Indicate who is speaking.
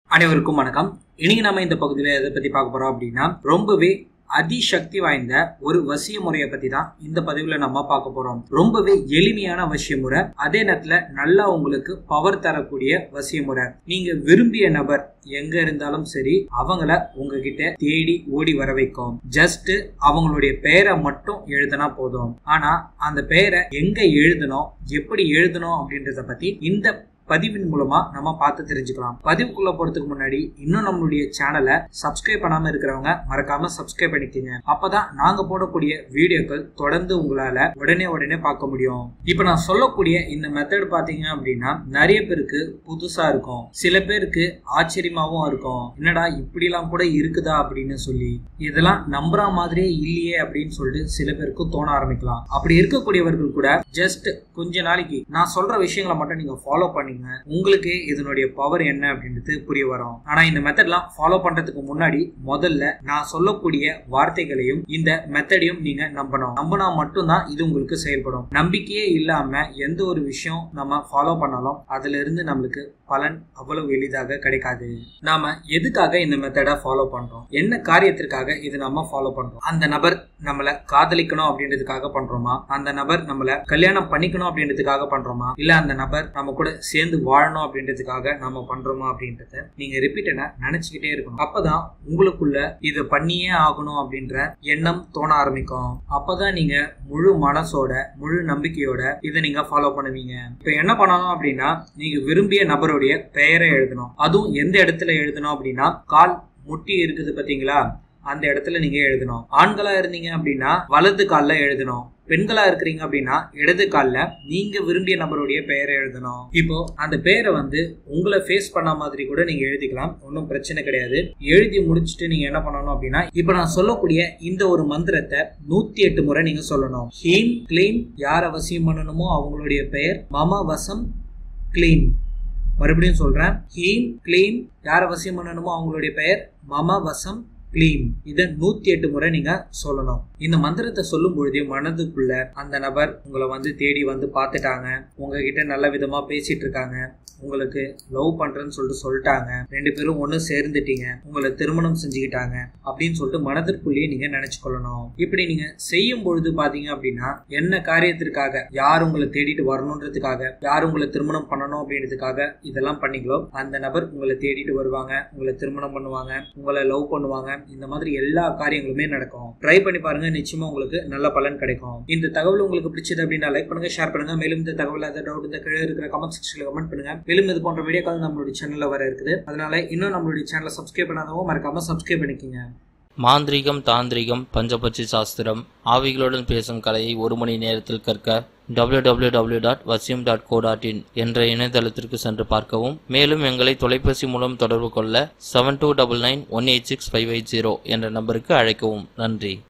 Speaker 1: அனைவருக்கும் வணக்கம் இன்னைக்கு நம்ம இந்த பகுதியில் எதை பத்தி பார்க்க போறோம் அப்படின்னா ரொம்பவே அதிசக்தி வாய்ந்த ஒரு வசிய முறையை பத்தி தான் இந்த பதிவுல நம்ம பார்க்க போறோம் ரொம்பவே எளிமையான வசிய முறை அதே நேரத்துல நல்லா உங்களுக்கு பவர் தரக்கூடிய வசிய முறை நீங்க விரும்பிய நபர் எங்க இருந்தாலும் சரி அவங்கள உங்ககிட்ட தேடி ஓடி வர வைக்கும் ஜஸ்ட் அவங்களுடைய பெயரை மட்டும் எழுதினா போதும் ஆனா அந்த பெயரை எங்க எழுதணும் எப்படி எழுதணும் அப்படின்றத பத்தி இந்த பதிவின் மூலமா நம்ம பார்த்து தெரிஞ்சுக்கலாம் பதிவுக்குள்ள போறதுக்கு முன்னாடி இன்னும் நம்மளுடைய சேனலை சப்ஸ்கிரைப் பண்ணாம இருக்கிறவங்க மறக்காம சப்ஸ்கிரைப் பண்ணிக்கோங்க அப்பதான் நாங்க போடக்கூடிய வீடியோக்கள் தொடர்ந்து உங்களால உடனே உடனே பார்க்க முடியும் இப்ப நான் சொல்லக்கூடிய இந்த மெத்தட் பாத்தீங்க அப்படின்னா நிறைய பேருக்கு புதுசா இருக்கும் சில பேருக்கு ஆச்சரியமாவும் இருக்கும் என்னடா இப்படிலாம் கூட இருக்குதா அப்படின்னு சொல்லி இதெல்லாம் நம்புற மாதிரியே இல்லையே அப்படின்னு சொல்லிட்டு சில பேருக்கு தோண ஆரம்பிக்கலாம் அப்படி இருக்கக்கூடியவர்கள் கூட ஜஸ்ட் கொஞ்ச நாளைக்கு நான் சொல்ற விஷயங்களை மட்டும் நீங்க ஃபாலோ பண்ணி பண்ணுங்க உங்களுக்கு இதனுடைய பவர் என்ன அப்படின்றது புரிய வரும் ஆனா இந்த மெத்தட்லாம் ஃபாலோ பண்றதுக்கு முன்னாடி முதல்ல நான் சொல்லக்கூடிய வார்த்தைகளையும் இந்த மெத்தடையும் நீங்க நம்பணும் நம்பினா மட்டும்தான் இது உங்களுக்கு செயல்படும் நம்பிக்கையே இல்லாம எந்த ஒரு விஷயம் நம்ம ஃபாலோ பண்ணாலும் அதுல இருந்து நம்மளுக்கு பலன் அவ்வளவு எளிதாக கிடைக்காது நாம எதுக்காக இந்த மெத்தடை ஃபாலோ பண்றோம் என்ன காரியத்திற்காக இது நம்ம ஃபாலோ பண்றோம் அந்த நபர் நம்மள காதலிக்கணும் அப்படின்றதுக்காக பண்றோமா அந்த நபர் நம்மள கல்யாணம் பண்ணிக்கணும் அப்படின்றதுக்காக பண்றோமா இல்ல அந்த நபர் நம்ம கூட சேர்ந்து வாழணும் அப்படின்றதுக்காக நம்ம பண்றோமா அப்படின்றத நீங்க ரிப்பீட்டடா நினைச்சுக்கிட்டே இருக்கணும் அப்பதான் உங்களுக்குள்ள இதை பண்ணியே ஆகணும் அப்படின்ற எண்ணம் தோண ஆரம்பிக்கும் அப்பதான் நீங்க முழு மனசோட முழு நம்பிக்கையோட இதை நீங்க ஃபாலோ பண்ணுவீங்க இப்ப என்ன பண்ணணும் அப்படின்னா நீங்க விரும்பிய நபருடைய பெயரை எழுதணும் அதுவும் எந்த இடத்துல எழுதணும் அப்படின்னா கால் முட்டி இருக்குது பாத்தீங்களா அந்த இடத்துல நீங்க எழுதணும் ஆண்களா இருந்தீங்க அப்படின்னா வலது காலில் எழுதணும் பெண்களா இருக்கிறீங்க அப்படின்னா இடது காலில் நீங்க விரும்பிய நபருடைய பெயரை எழுதணும் இப்போ அந்த பெயரை வந்து உங்களை ஃபேஸ் பண்ண மாதிரி கூட நீங்க எழுதிக்கலாம் ஒன்றும் பிரச்சனை கிடையாது எழுதி முடிச்சுட்டு நீங்க என்ன பண்ணணும் அப்படின்னா இப்போ நான் சொல்லக்கூடிய இந்த ஒரு மந்திரத்தை நூத்தி எட்டு முறை நீங்க சொல்லணும் ஹீம் கிளீன் யார் அவசியம் பண்ணணுமோ அவங்களுடைய பெயர் மம வசம் கிளீன் மறுபடியும் சொல்றேன் ஹீம் கிளீன் யார் அவசியம் பண்ணணுமோ அவங்களுடைய பெயர் மம வசம் கிளீன் இதை நூத்தி எட்டு முறை நீங்க சொல்லணும் இந்த மந்திரத்தை சொல்லும் பொழுதே மனதுக்குள்ள அந்த நபர் உங்களை வந்து தேடி வந்து பார்த்துட்டாங்க உங்ககிட்ட நல்ல விதமா பேசிட்டு இருக்காங்க உங்களுக்கு லவ் பண்றேன்னு சொல்லிட்டு சொல்லிட்டாங்க ரெண்டு பேரும் ஒன்று சேர்ந்துட்டீங்க உங்களை திருமணம் செஞ்சுக்கிட்டாங்க அப்படின்னு சொல்லிட்டு மனதிற்குள்ளேயே நீங்க நினைச்சு கொள்ளணும் இப்படி நீங்க செய்யும் பொழுது பாத்தீங்க அப்படின்னா என்ன காரியத்திற்காக யார் உங்களை தேடிட்டு வரணுன்றதுக்காக யார் உங்களை திருமணம் பண்ணணும் அப்படின்றதுக்காக இதெல்லாம் பண்ணீங்களோ அந்த நபர் உங்களை தேடிட்டு வருவாங்க உங்களை திருமணம் பண்ணுவாங்க உங்களை லவ் பண்ணுவாங்க இந்த மாதிரி எல்லா காரியங்களுமே நடக்கும் ட்ரை பண்ணி பாருங்க நிச்சயமா உங்களுக்கு நல்ல பலன் கிடைக்கும் இந்த தகவல் உங்களுக்கு பிடிச்சது அப்படின்னா லைக் பண்ணுங்க ஷேர் பண்ணுங்க மேலும் இந்த தகவல் ஏதாவது டவுட் இந்த கீழே இருக்கிற கமெண்ட் செக்ஷன்ல கமெண்ட் பண்ணுங்க மேலும் இது போன்ற வீடியோக்கள் நம்மளுடைய சேனல்ல வர இருக்குது அதனால இன்னும் நம்மளுடைய சேனலை சப்ஸ்கிரைப் பண்ணாதவங்க மறக்காம சப்ஸ்கிரைப் பண்ணிக்கோங்க
Speaker 2: மாந்திரிகம் தாந்திரிகம் பஞ்சபட்சி சாஸ்திரம் ஆவிகளுடன் பேசும் கலையை ஒரு மணி நேரத்தில் கற்க www.vasyum.co.in டாட் வசியம் டாட் கோ டாட் இன் என்ற இணையதளத்திற்கு சென்று பார்க்கவும் மேலும் எங்களை தொலைபேசி மூலம் தொடர்பு கொள்ள seven two double nine one eight six five eight zero என்ற நம்பருக்கு அழைக்கவும் நன்றி